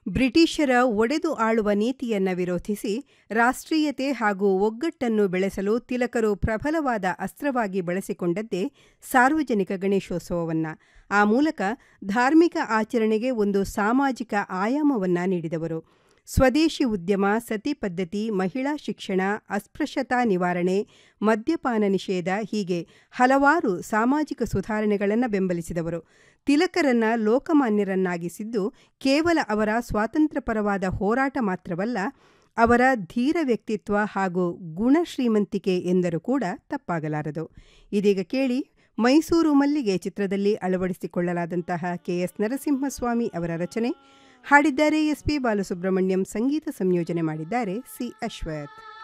ಬ್ರಿಟಿಷರ ಒಡೆದು ಆಳುವ ನೀತಿಯನ್ನು ವಿರೋಧಿಸಿ ರಾಷ್ಟ್ರೀಯತೆ ಹಾಗೂ ಒಗ್ಗಟ್ಟನ್ನು ಬೆಳೆಸಲು ತಿಲಕರು ಪ್ರಬಲವಾದ ಅಸ್ತ್ರವಾಗಿ ಬಳಸಿಕೊಂಡದ್ದೇ ಸಾರ್ವಜನಿಕ ಗಣೇಶೋತ್ಸವವನ್ನು ಆ ಮೂಲಕ ಧಾರ್ಮಿಕ ಆಚರಣೆಗೆ ಒಂದು ಸಾಮಾಜಿಕ ಆಯಾಮವನ್ನು ನೀಡಿದವರು ಸ್ವದೇಶಿ ಉದ್ಯಮ ಸತಿ ಪದ್ಧತಿ ಮಹಿಳಾ ಶಿಕ್ಷಣ ಅಸ್ಪೃಶ್ಯತಾ ನಿವಾರಣೆ ಮದ್ಯಪಾನ ನಿಷೇಧ ಹೀಗೆ ಹಲವಾರು ಸಾಮಾಜಿಕ ಸುಧಾರಣೆಗಳನ್ನು ಬೆಂಬಲಿಸಿದವರು ತಿಲಕರನ್ನ ಲೋಕಮಾನ್ಯರನ್ನಾಗಿಸಿದ್ದು ಕೇವಲ ಅವರ ಸ್ವಾತಂತ್ರ್ಯಪರವಾದ ಹೋರಾಟ ಮಾತ್ರವಲ್ಲ ಅವರ ಧೀರ ವ್ಯಕ್ತಿತ್ವ ಹಾಗೂ ಗುಣ ಶ್ರೀಮಂತಿಕೆ ಎಂದರೂ ಕೂಡ ತಪ್ಪಾಗಲಾರದು ಇದೀಗ ಕೇಳಿ ಮೈಸೂರು ಮಲ್ಲಿಗೆ ಚಿತ್ರದಲ್ಲಿ ಅಳವಡಿಸಿಕೊಳ್ಳಲಾದಂತಹ ಕೆಎಸ್ ನರಸಿಂಹಸ್ವಾಮಿ ಅವರ ರಚನೆ ಹಾಡಿದ್ದಾರೆ ಎಸ್ ಪಿ ಬಾಲಸುಬ್ರಹ್ಮಣ್ಯಂ ಸಂಗೀತ ಸಂಯೋಜನೆ ಮಾಡಿದ್ದಾರೆ ಸಿ ಅಶ್ವಥ್